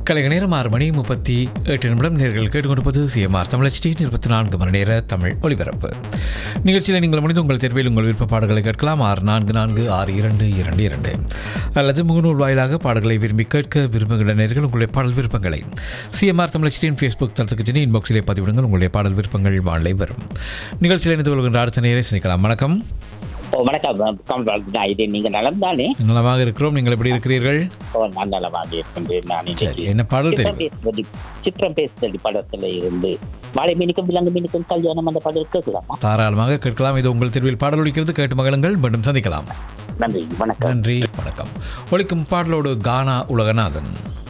கலைக நேரம் ஆறு மணி முப்பத்தி எட்டு நிமிடம் நேர்கள் கேட்டுக்கொண்டிருப்பது சிஎம்ஆர் தமிழச்சி இருபத்தி நான்கு மணி நேர தமிழ் ஒலிபரப்பு நிகழ்ச்சியில் நீங்கள் முடிந்து உங்கள் தேர்வில் உங்கள் விருப்ப பாடல்களை கேட்கலாம் ஆறு நான்கு நான்கு ஆறு இரண்டு இரண்டு இரண்டு அல்லது முகநூல் வாயிலாக பாடல்களை விரும்பி கேட்க விரும்புகின்ற நேர்கள் உங்களுடைய பாடல் விருப்பங்களை சிஎம்ஆர் தமிழச்சியின் ஃபேஸ்புக் தளத்துக்கு சென்று இன்பாக்ஸிலே பதிவிடுங்கள் உங்களுடைய பாடல் விருப்பங்கள் வாழை வரும் நிகழ்ச்சியில் இணைந்து கொள்கின்ற அடுத்த நேரை சினிக்கலாம் வணக்கம் ஓ வணக்கம் கமல் நான் இது நீங்க நலம் தானே நலமாக இருக்கிறோம் நீங்கள் எப்படி இருக்கிறீர்கள் ஓ நான் நலமாக இருக்கின்றேன் நான் சரி இன்னைக்கு என்ன பாடல் சித்திரம் தெரியும் பேசுதடி சித்திரம் பேசுதடி படத்துல இருந்து வாழை மீனுக்கும் விலங்கு மீனுக்கும் கல்யாணம் அந்த பாடல் கேட்கலாமா தாராளமாக கேட்கலாம் இது உங்கள் தெருவில் பாடல் ஒலிக்கிறது கேட்டு மகளுங்கள் மீண்டும் சந்திக்கலாம் நன்றி வணக்கம் நன்றி வணக்கம் ஒலிக்கும் பாடலோடு கானா உலகநாதன்